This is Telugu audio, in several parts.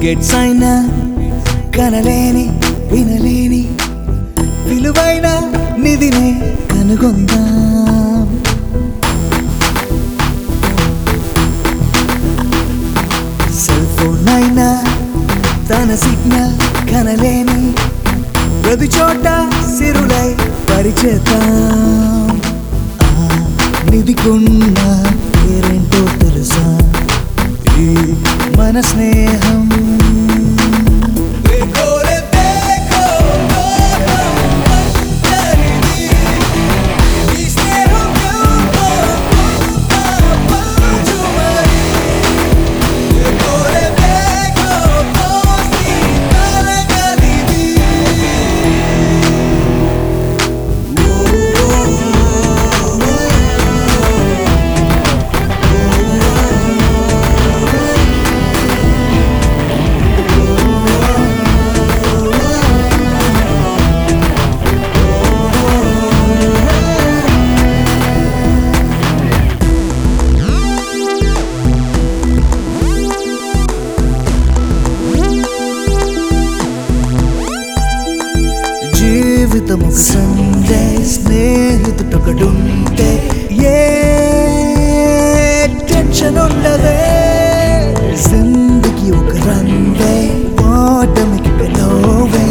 గెట్స్ అయినా కనలేని వినలేని విలువైన నిధినే కనుగొందాం సెల్ ఫోన్ అయినా తన సిగ్నల్ కనలేని ప్రతి చోట సిరులై పరిచేతాం ఆ నిధికున్న పేరేంటో తెలుసా ఈ మన స్నేహం జీవితం ఒక సండే స్నేహితుడొకడుంటే ఏ టెన్షన్ ఉండదే జిందగీ ఒక రన్వే ఓటమికి పెలోవే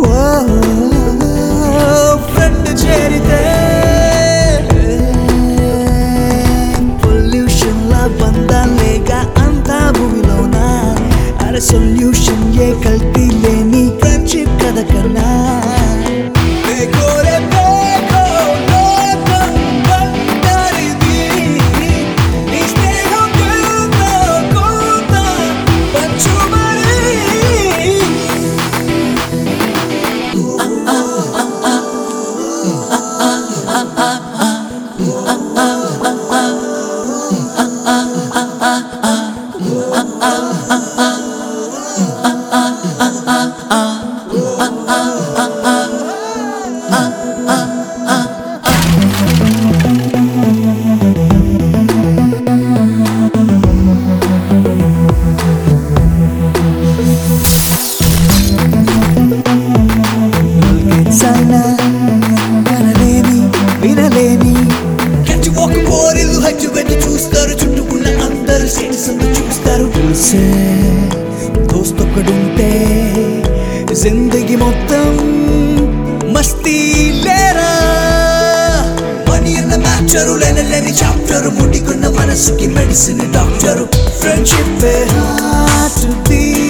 ఫ్రెండ్ చేరితే పొల్యూషన్ లా బంధాలేగా అంతా భూమిలోన అరే సొల్యూషన్ ఏ కల్తీ లేని ఫ్రెండ్షిప్ కథ కన్నా సైనా కనలేని వినలేని Catch you walk aboard, ఇల్లు హజ్జు వెళ్లి చూస్తారు చుట్టూ ఉన్న అందరూ సిటిజన్ చూస్తారు చూసే దోస్తొక్కడుంటే జిందగీ మొత్తం మస్తీ లేరా మనీ అన్న మ్యాచరు లేని చాప్టరు ముడికున్న మనసుకి medicine doctor friendship heart beat